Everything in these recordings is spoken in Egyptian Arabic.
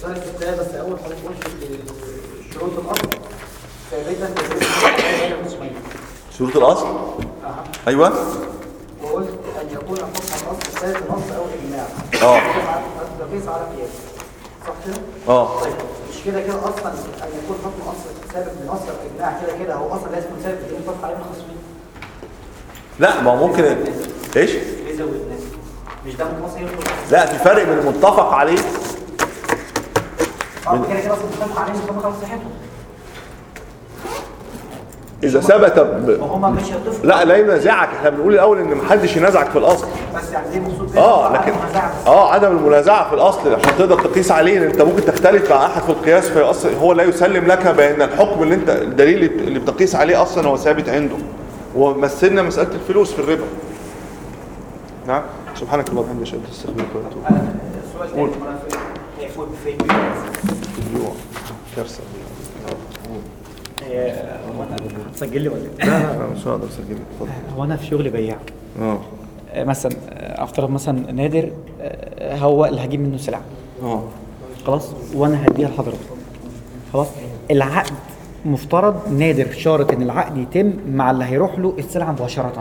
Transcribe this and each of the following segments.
سؤال الكتاب بس اول حضرتك قلت شروط الاصل ثابتا غير مسلمين شروط الاصل ايوه وقلت ان يكون حكم الاصل الثابت نص او اجماع اه. تقيس على قياس صح كده؟ اه طيب مش كده كده اصلا ان يكون حكم اصل ثابت بنص او اجماع كده كده هو اصلا لازم يكون ثابت بدون فرق عليه من الخصمين لا ما هو ممكن ايش ليه زودناه؟ مش ده من مصر يدخل لا في فرق بين المتفق عليه اه كده كده اصلا متفق عليه مش خلاص صحته اذا ثبت ب... وهم مش هيتفقوا لا لا ينازعك احنا بنقول الاول ان محدش ينازعك في الاصل بس يعني دي مقصود اه لكن اه عدم المنازعه في الاصل عشان تقدر تقيس عليه لان انت ممكن تختلف مع احد في القياس فيأصل هو لا يسلم لك بان الحكم اللي انت الدليل اللي بتقيس عليه اصلا هو ثابت عنده ومثلنا مساله الفلوس في الربا نعم سبحانك اللهم وبحمدك اشهد ان لا اله الا انت استغفرك واتوب السؤال تاني مرة في هي فوق في اليوم كارثه هتسجل لي ولا لا لا لا مش هقدر اسجلك اتفضل هو انا في شغل بياع اه آه، مثلا آه، افترض مثلا نادر آه، هو اللي هجيب منه سلعه اه خلاص وانا هديها لحضرتك خلاص العقد مفترض نادر شارط ان العقد يتم مع اللي هيروح له السلعه مباشره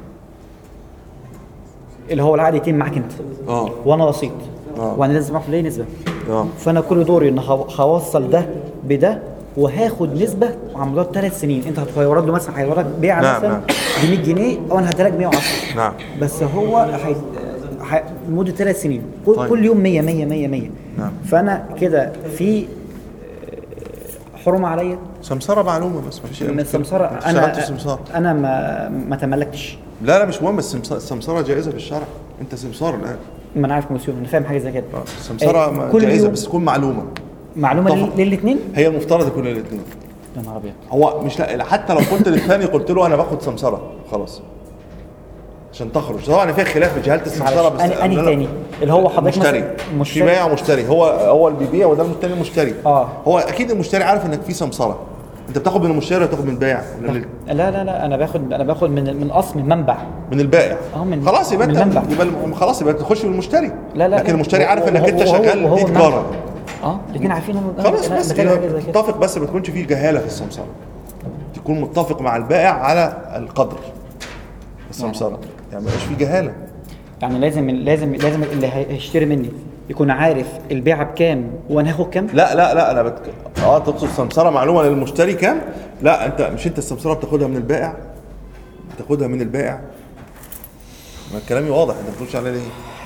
اللي هو العقد يتم معاك انت اه وانا وسيط آه. وانا لازم اخد ليه نسبه اه فانا كل دوري ان هو- هوصل ده بده وهاخد نسبه على مدار ثلاث سنين انت هتورد له مثلا هيورد بيع نعم، مثلا نعم. ب 100 جنيه او انا هديلك 110 نعم بس هو هي... ح... لمده ثلاث سنين كل, طيب. كل يوم 100 100 100 100 نعم. فانا كده في آه، حرمه عليا سمسره معلومه بس ما فيش من السمسره انا انا سمسار انا ما ما تملكتش لا لا مش مهم بس السمس- السمسره جائزه في الشرع انت سمسار الان ما انا عارف كوميسيون انا فاهم حاجه زي كده السمسره آه، ما- كل جائزه يوم بس تكون معلومه معلومه طبعا. للاثنين هي المفترض يكون للاثنين يا نهار ابيض هو مش لا حتى لو قلت للثاني قلت له انا باخد سمسره خلاص عشان تخرج طبعا فيها خلاف في جهاله السمسره بس اني اني لا، لا. تاني اللي هو حضرتك مشتري مثلا في بائع ومشتري هو هو اللي بيبيع وده التاني المشتري آه. هو اكيد المشتري عارف انك في سمسره انت بتاخد من المشتري ولا بتاخد من البائع ولا من لا لا لا انا باخد انا باخد من من اصل من منبع من البائع اه من- خلاص يبقى من انت المنبع. يبقى الم- خلاص يبقى تخش من المشتري لا لا لكن لا. المشتري عارف انك وهو- انت وهو- شغال وهو دي منبع. تجاره اه الاثنين عارفين هم خلاص أنا بس بتابع حاجة زي كده. اتفق بس ما تكونش فيه جهاله في السمسره تكون متفق مع البائع على القدر السمسره يعني ما يبقاش فيه جهاله يعني لازم لازم لازم اللي هي- هيشتري مني يكون عارف البيعه بكام وانا هاخد كام لا لا لا انا بتك... اه تقصد سمسره معلومه للمشتري كام لا انت مش انت السمسره بتاخدها من البائع بتاخدها من البائع ما كلامي واضح انت ما بتقولش عليا ليه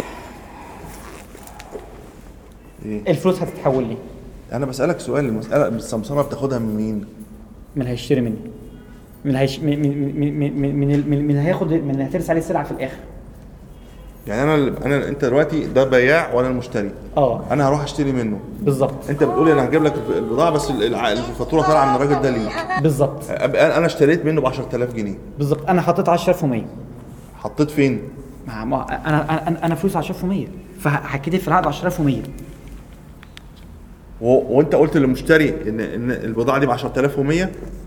ايه الفلوس هتتحول لي انا بسالك سؤال المساله السمسره بتاخدها من مين من اللي هيشتري مني من هيش من من من من من, من, من, من هياخد من اللي هترس عليه السلعه في الاخر يعني انا انا انت دلوقتي ده بياع وانا المشتري اه انا هروح اشتري منه بالظبط انت بتقول لي انا هجيب لك البضاعه بس الع- الفاتوره طالعه من الراجل ده ليك بالظبط أبقى انا اشتريت منه ب 10000 جنيه بالظبط انا حطيت 10100 حطيت فين ما ما انا انا انا فلوس 10100 فهكتب في العقد 10100 و... وانت قلت للمشتري ان ان البضاعه دي ب 10100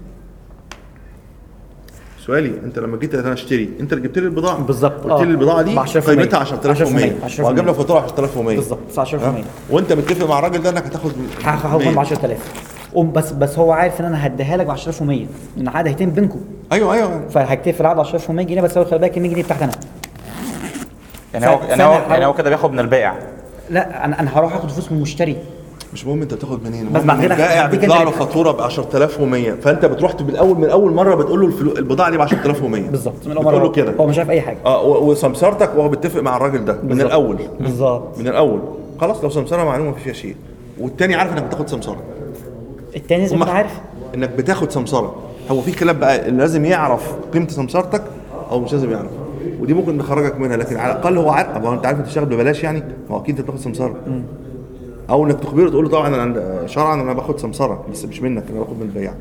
سؤالي انت لما جيت انا اشتري انت اللي جبت لي البضاعه بالظبط، قلت اه. لي البضاعه دي ب 10%. قيمتها 10100 10%. وهجيب لك فاتوره 10100 بالظبط 10100 ها؟ وانت متفق مع الراجل ده انك هتاخد هاخد ب 10000 بس بس هو عارف ان انا هديها لك ب 10100 لان العقد هيتم بينكم ايوه ايوه فهكتب في العقد 10100 جنيه بس هو خلي بالك ال 100 جنيه بتاعتي انا يعني هو ف- يعني هو فأنا يعني هو هروح- كده بياخد من البائع لا انا انا هروح اخد فلوس من المشتري مش مهم انت بتاخد منين بس المهم بعد ان كده البائع هديك بيطلع انت- له فاتوره ب 10100 فانت بتروح بالاول من اول مره بتقول له الفلو... البضاعه دي ب 10100 بالظبط من اول بتقول له مره كده هو مش عارف اي حاجه اه و- وسمسرتك وهو بيتفق مع الراجل ده من بالظبط. الاول بالظبط من الاول خلاص لو سمسره معلومه ما فيها شيء والتاني عارف انك بتاخد سمسره التاني لازم هما- يكون عارف انك بتاخد سمسره هو في كلام بقى اللي لازم يعرف قيمه سمسرتك او مش لازم يعرف ودي ممكن نخرجك منها لكن على الاقل هو عارف ما هو انت عارف انت تشتغل ببلاش يعني ما هو اكيد انت بتاخد سمسره او انك تخبره تقول له طبعا انا عند- شرعا انا باخد سمسره بس مش منك انا باخد من البياع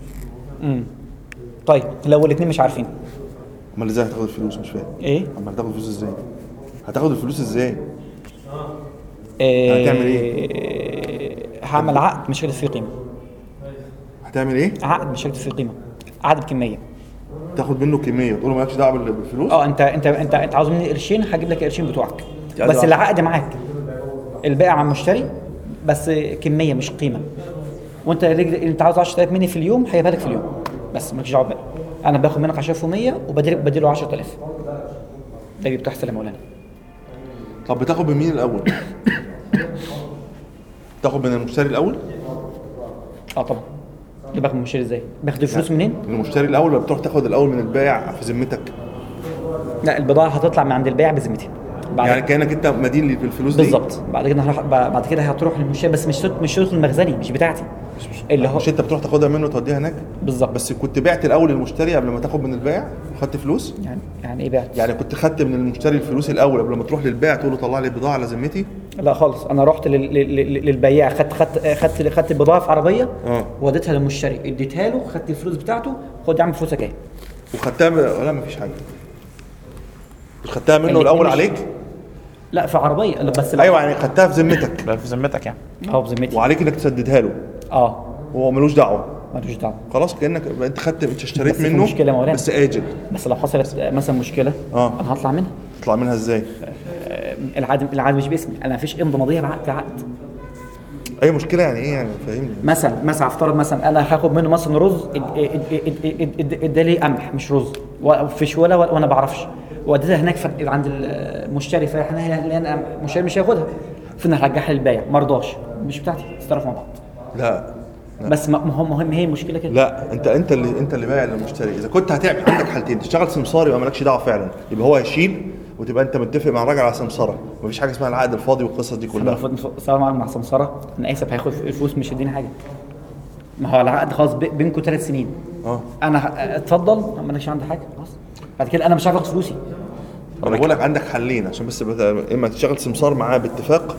طيب لو الاثنين مش عارفين امال ازاي هتاخد الفلوس مش فاهم ايه امال هتاخد الفلوس ازاي هتاخد الفلوس ازاي إيه هتعمل هعمل عقد مش هكتب فيه قيمه هتعمل ايه عقد مش هكتب فيه قيمه عقد بكميه تاخد منه كميه تقول له مالكش دعوه بال- بالفلوس اه انت انت انت انت عاوز مني قرشين هجيب لك القرشين بتوعك يعني بس عاوز- العقد معاك البائع مع المشتري بس كميه مش قيمه وانت رجل انت عاوز 10000 مني في اليوم هيبقى لك في اليوم بس مالكش دعوه بقى انا باخد منك 10100 وبديله بديله 10000 ده اللي بتحصل يا مولانا طب بتاخد من مين الاول تاخد من المشتري الاول اه طبعا ده باخد من المشتري ازاي؟ باخد الفلوس منين؟ من المشتري الاول ولا بتروح تاخد الاول من البائع في ذمتك لا البضاعه هتطلع من عند البائع بذمتي بعد يعني كانك انت مدين لي بالفلوس دي بالظبط بعد كده هروح بعد كده هتروح للمشتري بس مش مش شروط المخزني مش بتاعتي اللي هو مش انت بتروح تاخدها منه وتوديها هناك بالظبط بس كنت بعت الاول للمشتري قبل ما تاخد من البائع خدت فلوس يعني يعني ايه بعت؟ يعني كنت خدت من المشتري الفلوس الاول قبل ما تروح للبائع تقول له طلع لي البضاعه على ذمتي لا خالص انا رحت لل... لل... للبياع خدت خدت خدت خدت البضاعه في عربيه اه. وديتها للمشتري اديتها له خدت الفلوس بتاعته خد يا عم فلوسك اهي وخدتها من... لا مفيش حاجه خدتها منه الاتنين الاول مش- عليك لا في عربيه لا، بس لا. ايوه يعني خدتها في ذمتك ده في ذمتك يعني اه بذمتي وعليك انك تسددها له اه وهو ملوش دعوه مالوش دعوه خلاص كانك انت خدت انت اشتريت بس في منه مشكلة يا مولانا. بس اجل بس لو حصلت مثلا مشكله اه. انا هطلع منها تطلع منها ازاي آه، العقد العقد مش باسمي انا مفيش امضى ماضيه بعقد عقد اي مشكله يعني ايه يعني فاهمني مثلا مثلا افترض مثلا انا هاخد منه مثلا رز اد- اد- اد- اد- اد- ادالي قمح مش رز وفيش ولا وانا ما بعرفش واديتها هناك في عند المشتري فاحنا لان المشتري مش هياخدها فانا هرجعها للبايع ما رضاش مش بتاعتي اتصرفوا مع بعض لا بس ما- مهم مهم هي المشكله كده لا انت انت اللي انت اللي بايع للمشتري اذا كنت هتعمل عندك حالتين تشتغل سمسار يبقى مالكش دعوه فعلا يبقى هو هيشيل وتبقى انت متفق مع الراجل على سمسره مفيش حاجه اسمها العقد الفاضي والقصص دي كلها المفروض سواء مع مع سمسره انا اسف هياخد الفلوس مش هيديني حاجه ما هو العقد خلاص بي- بينكم ثلاث سنين اه انا ه- اتفضل مالكش عندي حاجه خلاص بعد كده انا مش هاخد فلوسي انا بقول لك عندك حلين عشان بس بت- اما تشتغل سمسار معاه باتفاق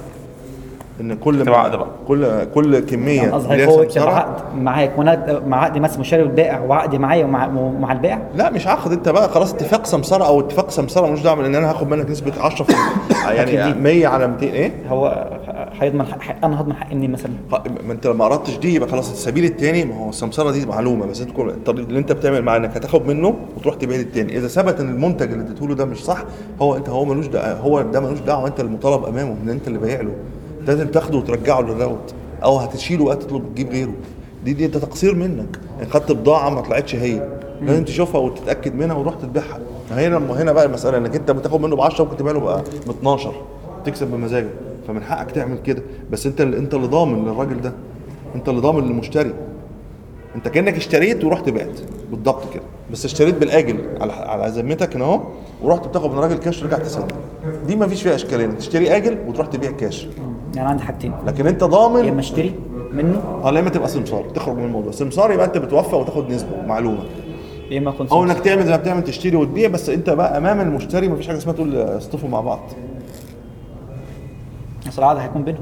ان كل تبقى عقد بقى. كل كل كميه يعني قصدي ليها هو يكتب سمسرة. عقد معاك وانا مع عقد مثلا مشتري والبائع وعقدي معايا ومع, ومع البائع لا مش عقد انت بقى خلاص اتفاق سمسره او اتفاق سمسره ملوش دعوه ان انا هاخد منك نسبه 10 يعني أكيد. 100 على 200 ايه هو هيضمن حق حق- انا هضمن حق اني مثلا ما انت لما قرضتش دي يبقى خلاص السبيل الثاني ما هو السمسره دي معلومه بس انت تكون الطريق اللي انت بتعمل معاه انك هتاخد منه وتروح تبيع للتاني اذا ثبت ان المنتج اللي اديته له ده مش صح هو انت هو ملوش دعوه هو ده ملوش دعوه انت المطالب امامه ان انت اللي بايع له انت لازم تاخده وترجعه للراوت او هتشيله بقى تطلب تجيب غيره دي دي انت تقصير منك يعني خدت بضاعه ما طلعتش هي لازم تشوفها وتتاكد منها وتروح تذبحها هنا هنا بقى المساله انك انت بتاخد منه ب 10 ممكن تبيع له بقى ب 12 تكسب بمزاجك فمن حقك تعمل كده بس انت اللي انت اللي ضامن للراجل ده انت اللي ضامن للمشتري انت كانك اشتريت ورحت بعت بالضبط كده بس اشتريت بالاجل على على ذمتك هنا اهو ورحت بتاخد من الراجل كاش ورجعت تسدد دي ما فيش فيها اشكاليه انك تشتري اجل وتروح تبيع كاش يعني عندي حاجتين لكن انت يا ضامن اما اشتري منه اه لا اما تبقى سمسار تخرج من الموضوع سمسار يبقى انت بتوفى وتاخد نسبه معلومه يا اما اكون او سمسار. انك تعمل زي ما بتعمل تشتري وتبيع بس انت بقى امام المشتري ما فيش حاجه اسمها تقول اصطفوا مع بعض اصل العقد هيكون بينهم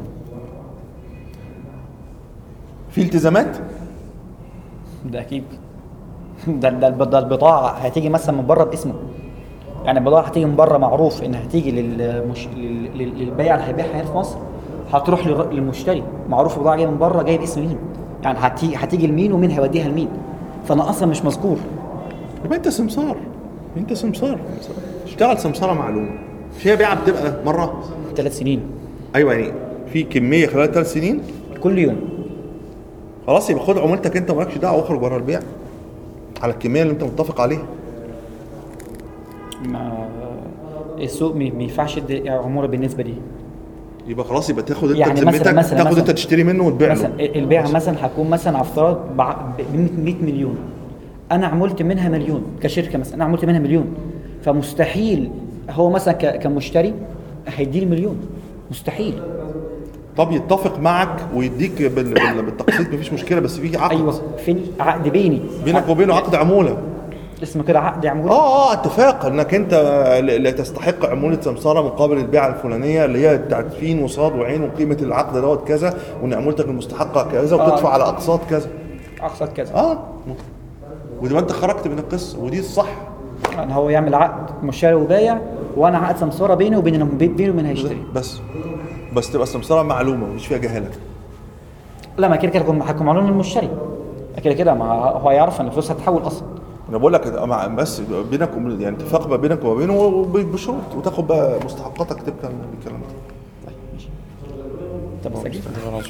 في التزامات ده اكيد ده ده الب- ده البضاعه هتيجي مثلا من بره باسمه يعني البضاعه هتيجي من بره معروف انها هتيجي للمش... لل... لل- للبائع اللي هيبيعها هنا في مصر هتروح للر- للمشتري معروف البضاعه جايه من بره جايه باسم مين يعني هتيجي هتيجي لمين ومين هيوديها لمين فانا اصلا مش مذكور يبقى انت سمسار انت سمسار اشتغل سمساره معلومه مش هي بيعه بتبقى مره ثلاث سنين ايوه يعني في كميه خلال ثلاث سنين كل يوم خلاص يبقى خد عمولتك انت مالكش دعوه واخرج بره البيع على الكميه اللي انت متفق عليها ما السوق ما ما ينفعش يدي عموله بالنسبه دي يبقى خلاص يبقى تاخد انت يعني مثلا- بذمتك مثلا- تاخد مثلا- انت تشتري منه وتبيع مثلا له البيع مثلا هكون مثلا على افتراض ب 100 مليون انا عملت منها مليون كشركه مثلا انا عملت منها مليون فمستحيل هو مثلا ك- كمشتري هيديني مليون مستحيل طب يتفق معك ويديك بال... بال... بالتقسيط مفيش مشكله بس في عقد ايوه فين عقد بيني بينك وبينه عقد عموله اسمه كده عقد عموله اه اه اتفاق انك انت ل- لا تستحق عموله سمساره مقابل البيعه الفلانيه اللي هي بتاعت فين وصاد وعين وقيمه العقد دوت كذا وان عمولتك المستحقه كذا آه. وتدفع على اقساط كذا اقصد كذا اه وتبقى انت خرجت من القصه ودي الصح يعني هو يعمل عقد مشتري وبايع وانا عقد سمساره بيني وبين بيني وبين هيشتري بس بس تبقى السمساره معلومه مش فيها جهاله لا ما كده كده هكون هكون معلوم للمشتري كده كده ما هو يعرف ان الفلوس هتتحول اصلا انا بقول لك مع- بس بينك وبين- يعني اتفاق ما بينك وما بينه وب- بشروط وتاخد بقى مستحقاتك تبقى الكلام ده طب سجل